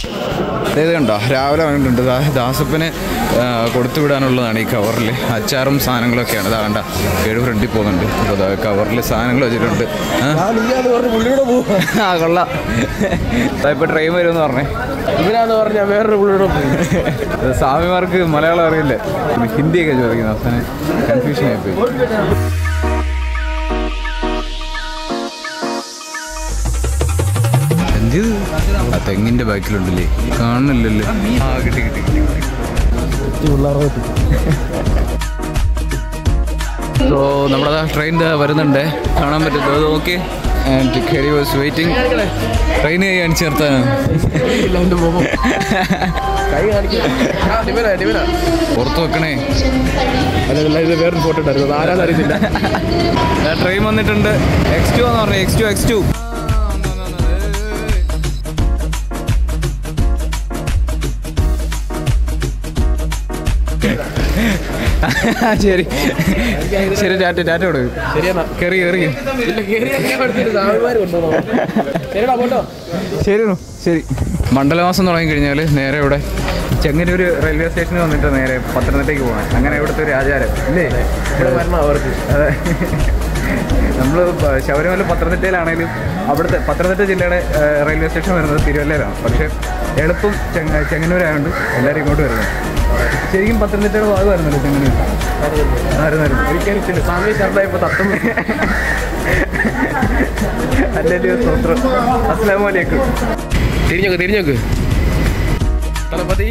ഇത് കണ്ടോ രാവിലെ ഇറങ്ങിയിട്ടുണ്ട് ദാ ദാസപ്പന് ആ, കൊടുത്തു വിടാനുള്ളതാണ് ഈ കവറിൽ അച്ചാറും സാധനങ്ങളൊക്കെയാണ് ഇതാ കണ്ട ഏഴ് ഫ്രണ്ടിൽ പോകുന്നുണ്ട് അപ്പോൾ അതാ കവറിൽ സാധനങ്ങൾ വെച്ചിട്ടുണ്ട് ആ? പുള്ളിയുടെ പോകും ആ കൊള്ളാം ദാ ഇപ്പോൾ ട്രെയിൻ വരുമെന്ന് പറഞ്ഞേ ഇവരാന്ന് പറഞ്ഞാൽ വേറൊരു പുള്ളിയുടെ പോകും അത് സ്വാമിമാർക്ക് മലയാളം അറിയില്ലേ പിന്നെ ഹിന്ദിയൊക്കെ ചോദിക്കുന്നത് അവസാനം കൺഫ്യൂഷൻ ആയിപ്പോയി എന്ത് ഇത്? ആ തെങ്ങിന്റെ ബാക്കിലുണ്ടല്ലേ കാണുന്നില്ലല്ലേ ആ കിട്ടി കിട്ടി കിട്ടി സോ നമ്മളതാ ട്രെയിൻ വരുന്നുണ്ട് കാണാൻ പറ്റും അത് ഓക്കെ ആൻഡ് ഖരി വാസ് വെയിറ്റിംഗ് ട്രെയിൻ കാണിച്ചു നിർത്താനാണ് കൈ കാണിക്കില്ല പുറത്ത് വെക്കണേ അല്ല ഇത് വേറൊരു ഫോട്ടോ ഉണ്ടായിരുന്നു ആരാന്ന് അറിയത്തില്ല ട്രെയിൻ വന്നിട്ടുണ്ട് എക്സ് ടു എന്ന് പറഞ്ഞു എക്സ് ടു എക്സ് ടു ശരി ശരി ടാറ്റ ടാറ്റ കൊടുക്കും ശരിയെന്നാ കയറി കയറി ഇല്ല കേറി സ്വാമിമാർ കൊണ്ടുപോകണം ശരിടാ പോട്ടോ ശരി നു, ശരി മണ്ഡലമാസം തുടങ്ങി കഴിഞ്ഞാൽ നേരെ ഇവിടെ ചെങ്ങന്നൂർ റെയിൽവേ സ്റ്റേഷനിൽ വന്നിട്ട് നേരെ പത്തനംതിട്ടയ്ക്ക് പോകണം അങ്ങനെ ഇവിടുത്തെ ഒരു ആചാരം ഇല്ലേ ഇവിടെ വരണം അവർക്ക് അതെ നമ്മൾ ശബരിമല പത്തനംതിട്ടയിലാണെങ്കിലും അവിടുത്തെ പത്തനംതിട്ട ജില്ലയുടെ ഏഹ്, റെയിൽവേ സ്റ്റേഷൻ വരുന്നത് തിരുവല്ലയിലാണ് പക്ഷേ എളുപ്പം ചെങ്ങ ചെങ്ങന്നൂരായതുകൊണ്ട് എല്ലാവരും ഇങ്ങോട്ട് വരുന്നത് ശരിക്കും പത്തനംതിട്ടയുടെ ഭാഗമായിരുന്നല്ലോ ചെങ്ങന്നൂർ ആയിരുന്നായിരുന്നു എനിക്കറിയത്തില്ല സ്വാമി ശരണ ഇപ്പൊ തത്തും അല്ലല്ലോ സ്തോത്രം അസ്ലാം വലൈക്കും തിരിഞ്ഞോക്ക് തിരിഞ്ഞോക്ക് തലപ്പതി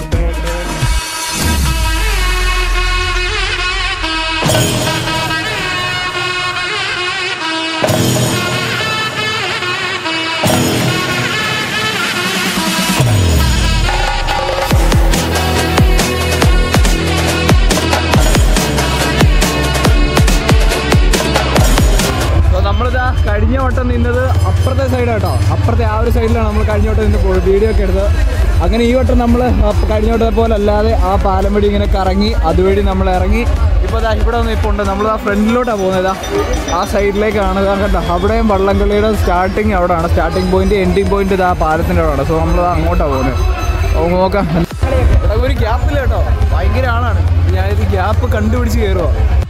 അപ്പോൾ നമ്മളിതാ കഴിഞ്ഞ വട്ടം നിന്നത് അപ്പുറത്തെ സൈഡ് കേട്ടോ അപ്പുറത്തെ ആ ഒരു സൈഡിലാണ് നമ്മൾ കഴിഞ്ഞ വട്ടം നിന്ന് പോയി വീഡിയോ ഒക്കെ എടുത്തത് അങ്ങനെ ഈ വട്ടം നമ്മൾ കഴിഞ്ഞ വട്ടത്തെ പോലെ അല്ലാതെ ആ പാലം വഴി ഇങ്ങനെ കറങ്ങി അതുവഴി നമ്മൾ ഇറങ്ങി ഇപ്പോൾ ദാ ഇവിടെ ഒന്ന് ഇപ്പോൾ ഉണ്ട് നമ്മൾ ആ ഫ്രണ്ടിലോട്ടാണ് പോകുന്നത് ആ സൈഡിലേക്കാണ് ഇതാ കണ്ടോ അവിടെയും വള്ളംകളിയുടെ സ്റ്റാർട്ടിങ് അവിടെയാണ് സ്റ്റാർട്ടിങ് പോയിന്റ് എൻഡിങ് പോയിന്റ് ഇതാ പാലത്തിൻ്റെ അവിടെയാണ് സോ നമ്മൾ അങ്ങോട്ടാണ് പോകുന്നത് അപ്പോൾ നോക്കാം ഇവിടെ ഒരു ഗ്യാപ്പില്ല കേട്ടോ ഭയങ്കര ആളാണ് ഞാനിത് ഗ്യാപ്പ് കണ്ടുപിടിച്ച് കയറുമോ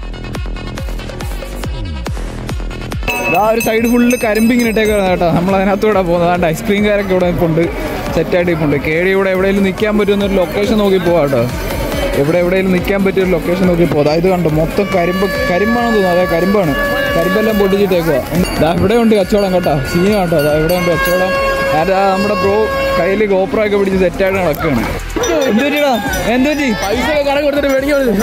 ആ ഒരു സൈഡ് ഫുള്ള് കരിമ്പ് ഇങ്ങനെ ഇട്ടേക്കാണ് കേട്ടോ നമ്മൾ അതിനകത്തൂടെ പോകുന്നത് അതുകൊണ്ട് ഐസ്ക്രീംകാരൊക്കെ ഇവിടെ നിൽപ്പുണ്ട് സെറ്റായിട്ട് നിൽപ്പുണ്ട് കേടി ഇവിടെ എവിടെയെങ്കിലും നിൽക്കാൻ പറ്റുന്ന ഒരു ലൊക്കേഷൻ നോക്കി പോവാം കേട്ടോ എവിടെ എവിടെയെങ്കിലും നിൽക്കാൻ പറ്റിയ ഒരു ലൊക്കേഷൻ നോക്കി പോകാം അതായത് കണ്ടോ മൊത്തം കരിമ്പ് കരിമ്പാണെന്ന് തോന്നുന്നു അതെ കരിമ്പാണ് കരിമ്പെല്ലാം പൊട്ടിച്ചിട്ടേക്കുക ദാ ഇവിടെ ഉണ്ട് കച്ചവടം കേട്ടോ സീന കേട്ടോ അതാ ഇവിടെ ഉണ്ട് കച്ചവടം അതാ നമ്മുടെ ബ്രോ കയ്യിൽ ഗോപ്രൊക്കെ പിടിച്ച് സെറ്റായിട്ട് നടക്കുകയാണ് എന്തു പറ്റിയടാ എന്തു പറ്റി പൈസ കട കൊടുത്തിട്ട് മേടിക്കാൻ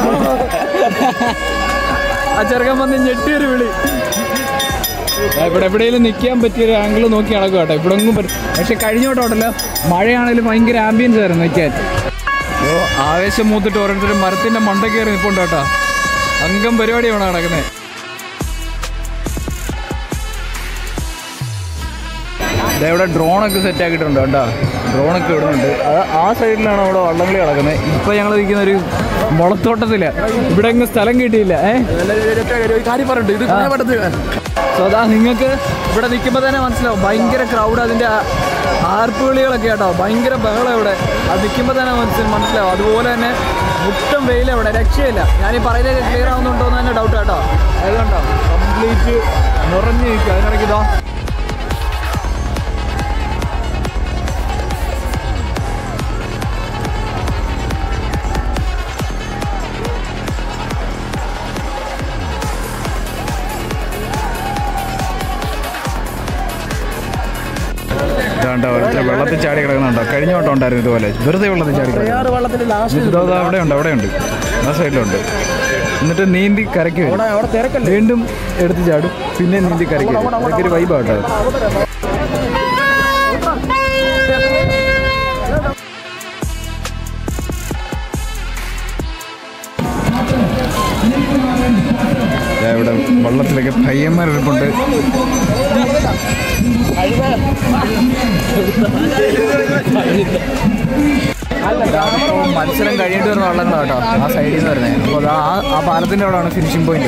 ആ ചെറുക്കൻ വന്ന് ഞെട്ടിയൊരു വിളി ആ, ഇവിടെ എവിടെയെങ്കിലും നിൽക്കാൻ പറ്റിയ ഒരു ആംഗിൾ നോക്കി നടക്കുക കേട്ടോ ഇവിടെ ഒന്നും പറ്റും പക്ഷെ കഴിഞ്ഞോട്ടോട്ടല്ലോ മഴയാണെങ്കിലും ഭയങ്കര ആംബിയൻസ് ആയിരുന്നു നിൽക്കാൻ ഓ ആവേശം മൂത്തിട്ട് ഓരോരുത്തരും മരത്തിന്റെ മണ്ട കയറി നിൽപ്പുണ്ട് കേട്ടോ അംഗം പരിപാടിയാണ് നടക്കുന്നത് ദേ ഇവിടെ ഡ്രോണൊക്കെ സെറ്റ് ആക്കിയിട്ടുണ്ട് കേട്ടോ ഡ്രോണൊക്കെ ഇടുന്നുണ്ട് അത് ആ സൈഡിലാണ് അവിടെ വള്ളംകളി നടക്കുന്നത് ഇപ്പൊ ഞങ്ങൾ നിൽക്കുന്ന ഒരു മുളത്തോട്ടത്തില് ഇവിടെ എങ്ങും സ്ഥലം കിട്ടിയില്ല ഏഹ് ഒരു കാര്യം പറഞ്ഞിട്ട് ഇത് കുറെ പറ്റത്ത് സോ അതാ നിങ്ങൾക്ക് ഇവിടെ നിൽക്കുമ്പോൾ തന്നെ മനസ്സിലാവും ഭയങ്കര ക്രൗഡ് അതിൻ്റെ ആർപ്പുവിളികളൊക്കെ കേട്ടോ ഭയങ്കര ബഹളം ഇവിടെ അത് നിൽക്കുമ്പോൾ തന്നെ മനസ്സിൽ മനസ്സിലാവും അതുപോലെ തന്നെ മുട്ടം വെയിൽ അവിടെ രക്ഷയില്ല ഞാൻ ഈ പറയുന്നത് ക്ലിയർ ആവുന്നുണ്ടോ എന്ന് തന്നെ ഡൗട്ട് കേട്ടോ അത് കണ്ടോ കംപ്ലീറ്റ് നിറഞ്ഞു നിൽക്കുക അതിനിടയ്ക്ക് ഇതോ ഇതാണ്ടോ ഓരോരുത്തർ വെള്ളത്തിൽ ചാടി കിടക്കുന്നുണ്ടോ കഴിഞ്ഞ വട്ടം ഉണ്ടായിരുന്നു ഇതുപോലെ വെറുതെ വെള്ളത്തിൽ ചാടി കിടക്കുന്നു ആറ് വള്ളത്തിന്റെ ലാസ്റ്റ് എന്നിട്ട് അത് അവിടെ ഉണ്ട് അവിടെ ഉണ്ട് ആ സൈഡിലുണ്ട് എന്നിട്ട് നീന്തി കരയ്ക്ക് വരും അവിടെ തിരക്കല്ലേ വീണ്ടും എടുത്ത് ചാടും പിന്നെ നീന്തി കരയ്ക്ക് വരും അതൊക്കെ ഒരു വൈബാട്ടോ ഇവിടെ വള്ളത്തിലൊക്കെ പയ്യന്മാരിപ്പുണ്ട് ഇപ്പോ മത്സരം കഴിഞ്ഞിട്ട് വരുന്ന വള്ളങ്ങളാണ് കേട്ടോ ആ സൈഡിൽ നിന്ന് വരുന്നത് അപ്പോൾ ആ ആ പാലത്തിൻ്റെ അവിടെയാണ് ഫിനിഷിംഗ് പോയിന്റ്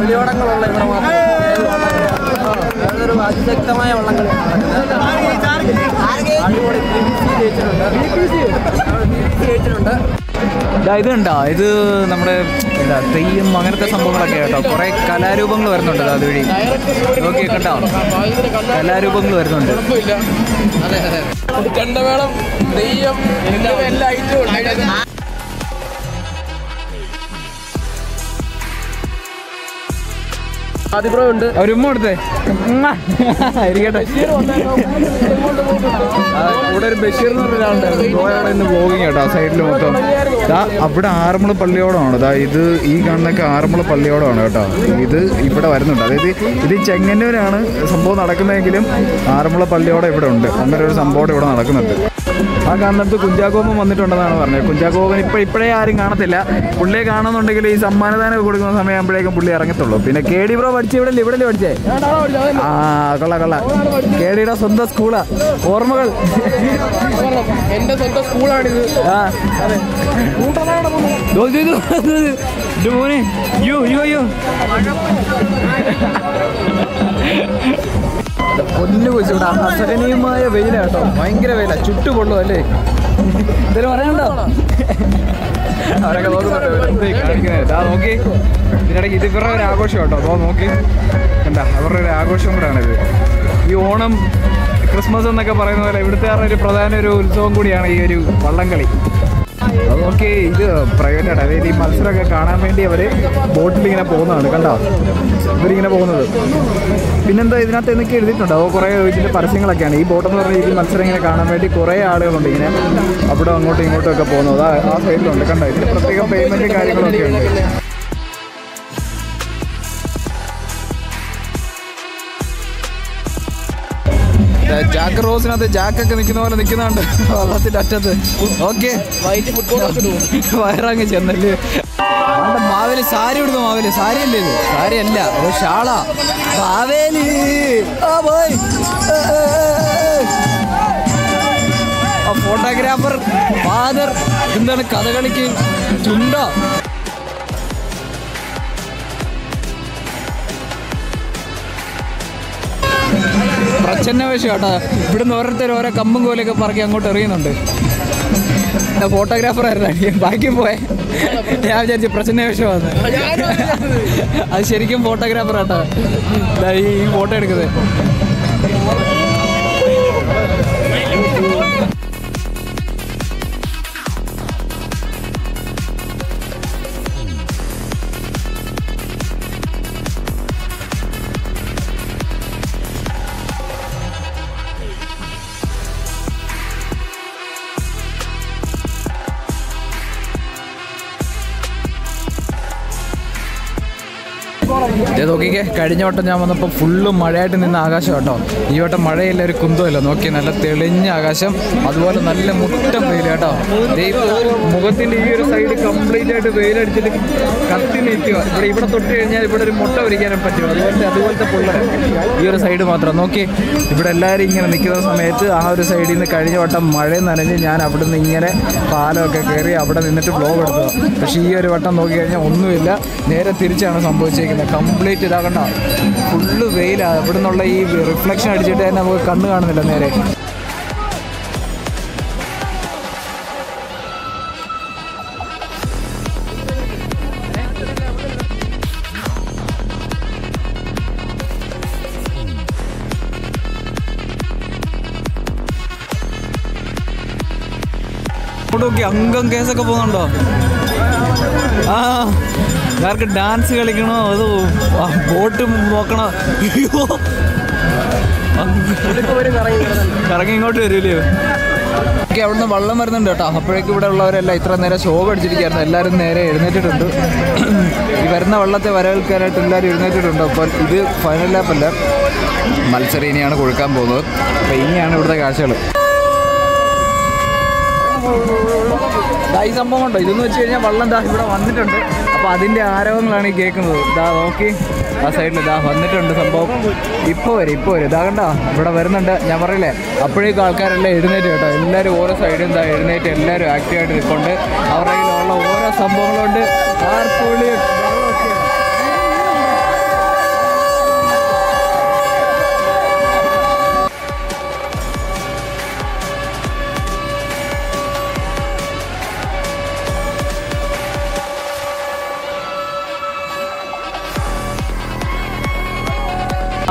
പള്ളിയോടങ്ങളുള്ള ഇവിടെ മാത്രം അതൊരു അതിശക്തമായ വള്ളംകളി അടിപൊളി ജയിച്ചിട്ടുണ്ട് ദാ ഇത് കണ്ടോ ഇത് നമ്മുടെ എന്താ തെയ്യം അങ്ങനത്തെ സംഭവങ്ങളൊക്കെ കേട്ടോ കുറെ കലാരൂപങ്ങൾ വരുന്നുണ്ട് ദാ അതുവഴി നോക്കി കണ്ടോ കലാരൂപങ്ങൾ വരുന്നുണ്ട് അതെ അതെ ചെണ്ടമേളം തെയ്യം എല്ലാം എല്ലാ ഐറ്റവും ഉണ്ട് ആദിപ്രോ ഉണ്ട് ഒരു ഉമ്മ കൊടുത്തേ ഉമ്മ. ഇരിക്കട്ടെ ആ, ഇവിടെ ഒരു ബഷീർ എന്ന് പറഞ്ഞ ഒരാളുണ്ടായിരുന്നു പോയാണ് ഇന്ന് വ്ലോഗിങ് കേട്ടോ ആ സൈഡിൽ മൊത്തം ദാ അവിടെ ആറന്മുള പള്ളിയോടമാണ് ദാ ഇത് ഈ കാണുന്നൊക്കെ ആറന്മുള പള്ളിയോടമാണ് കേട്ടോ ഇത് ഇവിടെ വരുന്നുണ്ട് അതായത് ഇത് ചെങ്ങന്നൂരാണ് സംഭവം നടക്കുന്നതെങ്കിലും ആറന്മുള പള്ളിയോടെ ഇവിടെ ഉണ്ട് അങ്ങനെ ഒരു സംഭവം ഇവിടെ നടക്കുന്നുണ്ട് ആ കാണുന്നിടത്ത് കുഞ്ചാക്കോമൻ വന്നിട്ടുണ്ടെന്നാണ് പറഞ്ഞത് കുഞ്ചാക്കോമൻ ഇപ്പൊ ഇപ്പോഴേ ആരും കാണത്തില്ല പുള്ളിയെ കാണുന്നുണ്ടെങ്കിൽ ഈ സമ്മാനദാനം ഒക്കെ കൊടുക്കുന്ന സമയമാകുമ്പോഴേക്കും പുള്ളി ഇറങ്ങത്തുള്ളൂ പിന്നെ കെ ഡി ബ്രോ പഠിച്ച ഇവിടെ ഇവിടെ പഠിച്ചേ ആ കൊള്ള കൊള്ള കെ ഡിയുടെ സ്വന്തം സ്കൂളാ ഓർമ്മകൾ എന്റെ സ്വന്തം സ്കൂളാണിത് ആ ദോ, ഇത്, ഇത്, ഇത്, ഇത്. ഇത് മോനെ യോ യോ യോ പൊന്നു കൊച്ചിവിടെ അസഹനീയമായ വെയിലാട്ടോ ഭയങ്കര വെയിലാ ചുട്ടുപൊള്ളു അല്ലേ ഇതിൽ പറയണ്ടോ അവരൊക്കെ നോക്കുന്നുണ്ട് എന്താ ഈ കാണിക്കുന്നത് ദാ നോക്കി ഇതിനിടയ്ക്ക് ഇത് ഇവരുടെ ഒരു ആഘോഷം കേട്ടോ അതോ നോക്കി കണ്ട അവരുടെ ഒരു ആഘോഷം കൂടെയാണിത് ഈ ഓണം ക്രിസ്മസ് എന്നൊക്കെ പറയുന്ന പോലെ ഇവിടുത്തെ ഒരു പ്രധാന ഒരു ഉത്സവം കൂടിയാണ് ഈ ഒരു വള്ളംകളി അത് നോക്കി ഇത് പ്രൈവറ്റ് ആണ് അതായത് ഈ മത്സരമൊക്കെ കാണാൻ വേണ്ടി അവർ ബോട്ടിൽ ഇങ്ങനെ പോകുന്നതാണ് കണ്ടോ ഇവരിങ്ങനെ പോകുന്നത് പിന്നെന്താ ഇതിനകത്ത് എന്നൊക്കെ എഴുതിയിട്ടുണ്ട് അപ്പോൾ കുറേ ഇതിൻ്റെ പരസ്യങ്ങളൊക്കെയാണ് ഈ ബോട്ട് എന്ന് പറഞ്ഞ ഈ മത്സരം ഇങ്ങനെ കാണാൻ വേണ്ടി കുറേ ആളുകളുണ്ട് ഇങ്ങനെ അവിടെ അങ്ങോട്ടും ഇങ്ങോട്ടും ഒക്കെ പോകുന്നത് ആ ആ സൈഡിലുണ്ട് കണ്ടോ ഇതിന് പ്രത്യേകം പേയ്മെൻറ്റ് കാര്യങ്ങളൊക്കെ ഉണ്ട് ദാ ജാക്ക് റോസിനകത്ത് ജാക്കൊക്കെ നിൽക്കുന്ന പോലെ നിൽക്കുന്നുണ്ട് വള്ളത്തിന്റെ അറ്റത്ത് ഓക്കെ വൈകിട്ട് ഫുട്ബോൾ ഇടും വയറങ്ങ് ചെന്നല്ലേ ആണ്ടെ മാവേലി സാരി ഇടുന്നു മാവേലി സാരി അല്ലേ ഇത് സാരി അല്ല ഒരു ഷാളാ മാവേലി ആ പോയി ഏ, ഏ, ഏ, ഏ. ആ ഫോട്ടോഗ്രാഫർ ഫാദർ എന്താണ് കഥകളിക്ക് ചുണ്ടോ പ്രച്ഛന്ന വേഷം കേട്ടോ ഇവിടുന്ന് ഓരോരുത്തർ ഓരോ കമ്പും കോലൊക്കെ പറക്കി അങ്ങോട്ട് എറിയുന്നുണ്ട് ഫോട്ടോഗ്രാഫർ ആയിരുന്നു ബാക്കി പോയെ ഞാൻ വിചാരിച്ചു പ്രച്ഛന്ന വേഷമാണ് അത് ശരിക്കും ഫോട്ടോഗ്രാഫർ ആട്ടോ ദാ ഈ ഫോട്ടോ എടുക്കുന്നത് ഇതേ നോക്കിക്കേ കഴിഞ്ഞ വട്ടം ഞാൻ വന്നപ്പോൾ ഫുള്ള് മഴയായിട്ട് നിന്ന ആകാശം കേട്ടോ ഈ വട്ടം മഴയില്ല ഒരു കുന്തമില്ല നോക്കി നല്ല തെളിഞ്ഞ ആകാശം അതുപോലെ നല്ല മുട്ടം വെയിൽ കേട്ടോ ദേ ഇപ്പൊ മുഖത്തിന്റെ ഈ ഒരു സൈഡ് കംപ്ലീറ്റ് ആയിട്ട് വെയിലടിച്ചിട്ട് കത്തി നിൽക്കുക ഇവിടെ ഇവിടെ തൊട്ട് കഴിഞ്ഞാൽ ഇവിടെ ഒരു മുട്ട ഒരിക്കാനും പറ്റും അതുപോലത്തെ അതുപോലത്തെ പൊള്ളൽ ഈ ഒരു സൈഡ് മാത്രം നോക്കി ഇവിടെ എല്ലാവരും ഇങ്ങനെ നിൽക്കുന്ന സമയത്ത് ആ ഒരു സൈഡിൽ നിന്ന് കഴിഞ്ഞ വട്ടം മഴ നനഞ്ഞ് ഞാൻ അവിടുന്ന് ഇങ്ങനെ പാലമൊക്കെ കയറി അവിടെ നിന്നിട്ട് ബ്ലോഗ് എടുത്തത് പക്ഷേ ഈ ഒരു വട്ടം നോക്കി കഴിഞ്ഞാൽ ഒന്നുമില്ല നേരെ തിരിച്ചാണ് സംഭവിച്ചിരിക്കുന്നത് കംപ്ലീറ്റ് ഇതാകണ്ട ഫുള്ള് വെയിലാണ് ഇവിടെ നിന്നുള്ള ഈ റിഫ്ലക്ഷൻ അടിച്ചിട്ട് തന്നെ നമുക്ക് കണ്ണ് കാണുന്നില്ല നേരെ അങ്ങോട്ട് നോക്കി അംഗം കേസൊക്കെ പോകുന്നുണ്ടോ ആ ആർക്ക് ഡാൻസ് കളിക്കണോ അത് ബോട്ട് നോക്കണോ അയ്യോ കറങ്ങി ഇങ്ങോട്ട് വരൂലേ ഓക്കെ അവിടുന്ന് വെള്ളം വരുന്നുണ്ട് കേട്ടോ അപ്പോഴേക്കും ഇവിടെ ഉള്ളവരെല്ലാം ഇത്ര നേരം ശോക അടിച്ചിരിക്കുകയായിരുന്നു എല്ലാവരും നേരെ എഴുന്നേറ്റിട്ടുണ്ട് ഈ വരുന്ന വെള്ളത്തെ വരവേൽക്കാനായിട്ട് എല്ലാവരും എഴുന്നേറ്റിട്ടുണ്ട് അപ്പോൾ ഇത് ഫൈനൽ ലാപ്പല്ല മത്സരം ഇനിയാണ് കൊഴുക്കാൻ പോകുന്നത് അപ്പോൾ ഇനിയാണ് ഇവിടുത്തെ കാഴ്ചകൾ ദാ ഈ സംഭവം ഉണ്ടോ ഇതെന്ന് വെച്ച് കഴിഞ്ഞാൽ വെള്ളം ദാ ഇവിടെ വന്നിട്ടുണ്ട് അപ്പോൾ അതിൻ്റെ ആരവങ്ങളാണ് ഈ കേൾക്കുന്നത് ദാ നോക്കി ആ സൈഡിൽ ദാ വന്നിട്ടുണ്ട് സംഭവം ഇപ്പോൾ വരും ഇപ്പോൾ വരും ഇതാ കണ്ടോ ഇവിടെ വരുന്നുണ്ട് ഞാൻ പറയില്ലേ അപ്പോഴേക്കും ആൾക്കാരെല്ലാം എഴുന്നേറ്റ് കേട്ടോ എല്ലാവരും ഓരോ സൈഡിൽ ദാ എഴുന്നേറ്റ് എല്ലാവരും ആക്റ്റീവായിട്ട് നിൽക്കൊണ്ട് അവരുടെ കയ്യിലുള്ള ഓരോ സംഭവങ്ങളുണ്ട് ആർപ്പുള്ളി വെള്ളമൊക്കെ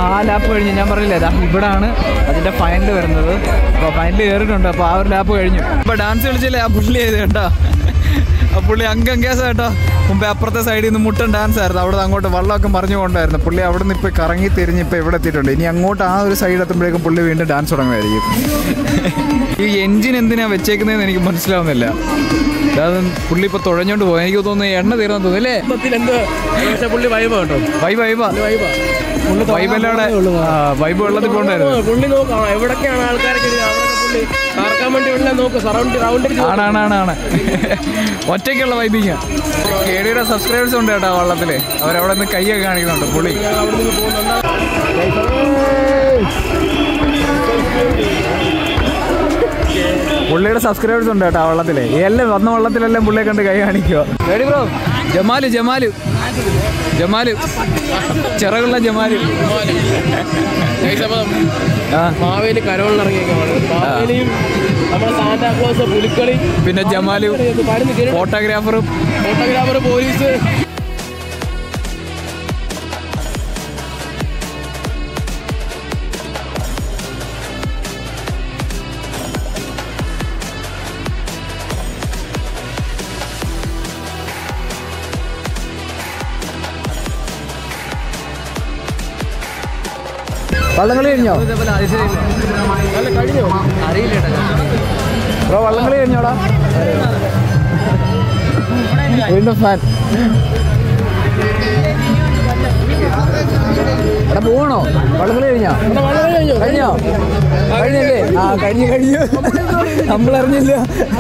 ആ ലാപ്പ് കഴിഞ്ഞ് ഞാൻ പറഞ്ഞില്ലേ ദാ ഇവിടാണ് അതിൻ്റെ ഫൈനൽ വരുന്നത് അപ്പോൾ ഫൈനൽ കയറിയിട്ടുണ്ട് അപ്പോൾ ആ ഒരു ലാപ്പ് കഴിഞ്ഞു അപ്പോൾ ഡാൻസ് കളിച്ചില്ലേ ആ പുള്ളി ചെയ്ത് കേട്ടോ ആ പുള്ളി അങ്കങ്കേസ കേട്ടോ മുമ്പേ അപ്പുറത്തെ സൈഡിൽ നിന്ന് മുട്ടൻ ഡാൻസ് ആയിരുന്നു അവിടെ നിന്ന് അങ്ങോട്ട് വെള്ളമൊക്കെ മറിഞ്ഞു കൊണ്ടായിരുന്നു പുള്ളി അവിടെ നിന്ന് ഇപ്പോൾ കറങ്ങി തിരിഞ്ഞ് ഇപ്പോൾ ഇവിടെ എത്തിയിട്ടുണ്ട് ഇനി അങ്ങോട്ട് ആ ഒരു സൈഡ് എത്തുമ്പോഴേക്കും പുള്ളി വീണ്ടും ഡാൻസ് തുടങ്ങുമായിരിക്കും ഈ എൻജിൻ എന്തിനാ വെച്ചേക്കുന്നതെന്ന് എനിക്ക് മനസ്സിലാവുന്നില്ല അത് പുള്ളി ഇപ്പോൾ തുഴഞ്ഞോണ്ട് പോയി എനിക്ക് തോന്നുന്നു എണ്ണ തീർന്നു തോന്നുന്നു അല്ലേ മൊത്തത്തിൽ എന്ത് പക്ഷെ പുള്ളി വൈബ് കേട്ടോ വൈബ് വൈബാ വൈബാ വൈബ് എല്ലാവിടെ വൈബ് വെള്ളത്തിൽ പോണ്ടായിരുന്നു പുള്ളി നോക്കാം എവിടൊക്കെയാണ് ആൾക്കാരൊക്കെ ഇരിക്കുന്നത് അവിടെയൊക്കെ പുള്ളി കറക്കാൻ വേണ്ടി ഉള്ള നോക്ക് സറൗണ്ട് റൗണ്ട് ആണാണ് ആണ് ആണ് ഒറ്റയ്ക്കുള്ള വൈബിങ് കേടിയുടെ സബ്സ്ക്രൈബേഴ്സ് ഉണ്ട് കേട്ടോ വള്ളത്തില് അവരവിടെ നിന്ന് കൈയൊക്കെ കാണിക്കുന്നുണ്ട് പുള്ളി അവിടെ നിന്ന് പോകുന്നുണ്ട് പുള്ളിയുടെ സബ്സ്ക്രൈബേഴ്സ് ഉണ്ട് കേട്ടോ ആ വള്ളത്തില് എല്ലാം വന്ന വള്ളത്തിലെല്ലാം പുള്ളിയെ കണ്ട് കൈ കാണിക്കുക റെഡി ബ്രോ ജമാല് ജമാല് ജമാല് ചിറകുള്ള ജമാല് Guys, അപ്പൊ ആ മാവേലി കരോളിനിറങ്ങിയേക്കാണ് മാവേലിയും നമ്മുടെ സാന്റാക്ലോസ് പുലിക്കളി പിന്നെ ജമാല് പരുന്ന് കയറി ഫോട്ടോഗ്രാഫറും ഫോട്ടോഗ്രാഫർ പോലീസ് വള്ളംകളി കഴിഞ്ഞോ അല്ല കഴിഞ്ഞോ ബ്രോ വള്ളംകളി കഴിഞ്ഞോടാ വീണ്ടും ഫാൻ എടാ പോകണോ വള്ളംകളി കഴിഞ്ഞോ എന്നാ വളരെ കഴിഞ്ഞോ കഴിഞ്ഞോ കഴിഞ്ഞല്ലേ ആ കഴിഞ്ഞു കഴിഞ്ഞു നമ്മൾ അറിഞ്ഞില്ല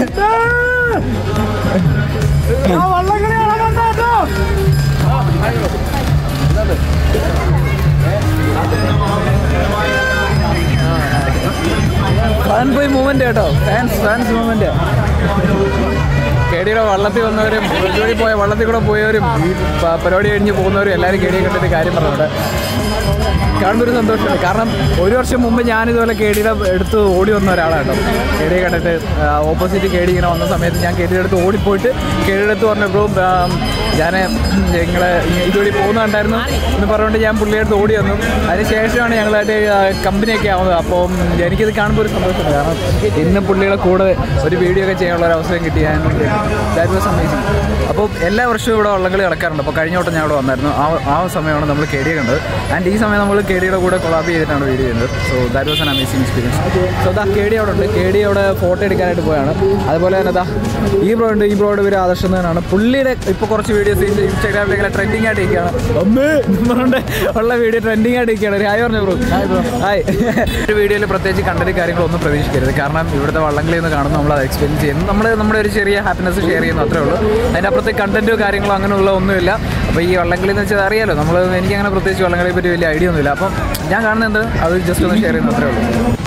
ഫാൻ പോയി മൂവ്മെന്റ് കേട്ടോ ഫാൻസ് ഫാൻസ് മൂവ്മെന്റ് കേടിയുടെ വള്ളത്തിൽ വന്നവരും ജോലി പോയ വള്ളത്തിൽ കൂടെ പോയവരും ഈ പ- പരിപാടി കഴിഞ്ഞ് പോകുന്നവരും എല്ലാവരും കേടിയെ കണ്ടിട്ട് കാര്യം പറഞ്ഞുണ്ട് കാണുന്നൊരു സന്തോഷമുണ്ട് കാരണം ഒരു വർഷം മുമ്പ് ഞാനിതുപോലെ കേടിയുടെ അടുത്ത് ഓടി വന്ന ഒരാളാണ് കേട്ടോ കേടിയെ കണ്ടിട്ട് ഓപ്പോസിറ്റ് കേടി ഇങ്ങനെ വന്ന സമയത്ത് ഞാൻ കേടിയുടെ അടുത്ത് ഓടിപ്പോയിട്ട് കേടിയുടെ അടുത്ത് പറഞ്ഞു ബ്രോ ഞാൻ നിങ്ങളെ ഇതുവഴി പോകുന്ന കണ്ടായിരുന്നു എന്ന് പറഞ്ഞുകൊണ്ട് ഞാൻ പുള്ളിയുടെ അടുത്ത് ഓടി വന്നു അതിന് ശേഷമാണ് ഞങ്ങളായിട്ട് കമ്പനിയൊക്കെ ആവുന്നത് അപ്പം എനിക്കിത് കാണുമ്പോൾ ഒരു സന്തോഷമുണ്ട് കാരണം ഇന്ന് പുള്ളിയുടെ കൂടെ ഒരു വീഡിയോ ഒക്കെ ചെയ്യാനുള്ള ഒരു അവസരം കിട്ടി ഞാൻ ദാറ്റ് വാസ് അമേസിങ് അപ്പോൾ എല്ലാ വർഷവും ഇവിടെ വള്ളംകളി നടക്കാറുണ്ട് അപ്പോൾ കഴിഞ്ഞ വട്ടം ഞാൻ ഇവിടെ വന്നായിരുന്നു ആ ആ സമയമാണ് നമ്മൾ കേടിയെ കണ്ടത് ആൻഡ് ഈ സമയം നമ്മൾ കേടിയുടെ കൂടെ കൊളാബ് ചെയ്തിട്ടാണ് വീഡിയോ ചെയ്യുന്നത് so that was an amazing experience so ദാ കേടി അവിടെ ഉണ്ട് കേടി അവിടെ ഫോട്ടോ എടുക്കാനായിട്ട് പോയാണ് അതുപോലെ തന്നെ ദാ ഈ ബ്രോ ഉണ്ട് ഈ ബ്രോയുടെ പേര് ആദർശം എന്നാണ് പുള്ളിയുടെ ഇപ്പോൾ കുറച്ച് വീഡിയോസ് ഇൻസ്റ്റാഗ്രാമിൽ ഇങ്ങനെ ട്രെൻഡിങ് ആയിട്ട് ഇരിക്കുകയാണ് അമ്മേ എന്ന് പറഞ്ഞുകൊണ്ട് ഉള്ള വീഡിയോ ട്രെൻഡിങ് ആയിട്ട് ഇരിക്കുകയാണ് ഒരു ഹായ് പറഞ്ഞു ബ്രോ ഹായ് ബ്രോ ഹായ് ഒരു വീഡിയോയിൽ പ്രത്യേകിച്ച് കണ്ടന്റ് കാര്യങ്ങളൊന്നും പ്രതീക്ഷിക്കരുത് കാരണം ഇവിടുത്തെ വള്ളംകളി എന്ന് കാണുന്നു നമ്മൾ അത് എക്സ്പീരിയൻസ് ചെയ്യുന്നു നമ്മൾ നമ്മുടെ ഒരു ചെറിയ ഹാപ്പിനെസ് ഷെയർ ചെയ്യുന്നു അത്രേ ഉള്ളൂ അതിൻ്റെ അപ്പുറത്ത് കണ്ടന്റോ കാര്യങ്ങളോ അങ്ങനെയുള്ള ഒന്നുമില്ല അപ്പോൾ ഈ വള്ളംകളി എന്ന് വെച്ചാൽ അറിയാലോ നമ്മൾ എനിക്ക് അങ്ങനെ പ്രത്യേകിച്ച് വള്ളംകളിയെ പറ്റി വലിയ ഐഡിയ ഒന്നുമില്ല അപ്പം ഞാൻ കാണുന്നത് അത് ജസ്റ്റ് ഒന്ന് ഷെയർ ചെയ്യുന്നു അത്രേ ഉള്ളൂ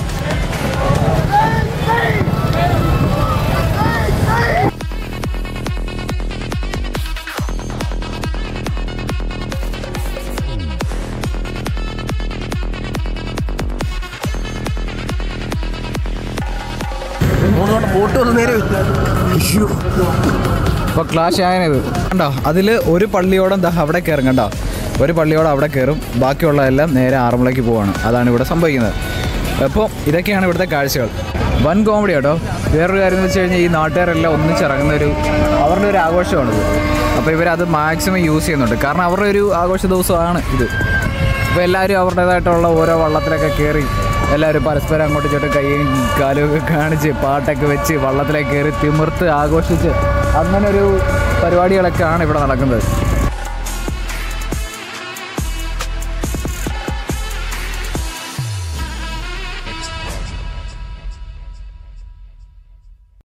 ബോട്ട് വന്ന് നേരെ അപ്പോൾ ക്ലാഷ് ആയത് കണ്ടോ അതിൽ ഒരു പള്ളിയോടം ദാ അവിടെ കയറും കണ്ടോ ഒരു പള്ളിയോടെ അവിടെ കയറും ബാക്കിയുള്ളതെല്ലാം നേരെ ആറന്മുളയ്ക്ക് പോവാണ് അതാണ് ഇവിടെ സംഭവിക്കുന്നത് അപ്പോൾ ഇതൊക്കെയാണ് ഇവിടുത്തെ കാഴ്ചകൾ വൻ കോമഡി കേട്ടോ വേറൊരു കാര്യം എന്ന് വെച്ച് കഴിഞ്ഞാൽ ഈ നാട്ടുകാരെല്ലാം ഒന്നിച്ചിറങ്ങുന്ന ഒരു അവരുടെ ഒരു ആഘോഷമാണിത് അപ്പോൾ ഇവരത് മാക്സിമം യൂസ് ചെയ്യുന്നുണ്ട് കാരണം അവരുടെ ഒരു ആഘോഷ ദിവസമാണ് ഇത് അപ്പോൾ എല്ലാവരും അവരുടേതായിട്ടുള്ള ഓരോ വള്ളത്തിലൊക്കെ കയറി എല്ലാവരും പരസ്പരം അങ്ങോട്ടും ഇങ്ങോട്ടും കൈയും കാലും ഒക്കെ കാണിച്ച് പാട്ടൊക്കെ വെച്ച് വള്ളത്തിലേക്ക് കയറി തിമിർത്ത് ആഘോഷിച്ച് അങ്ങനെ ഒരു പരിപാടികളൊക്കെയാണ് ഇവിടെ നടക്കുന്നത്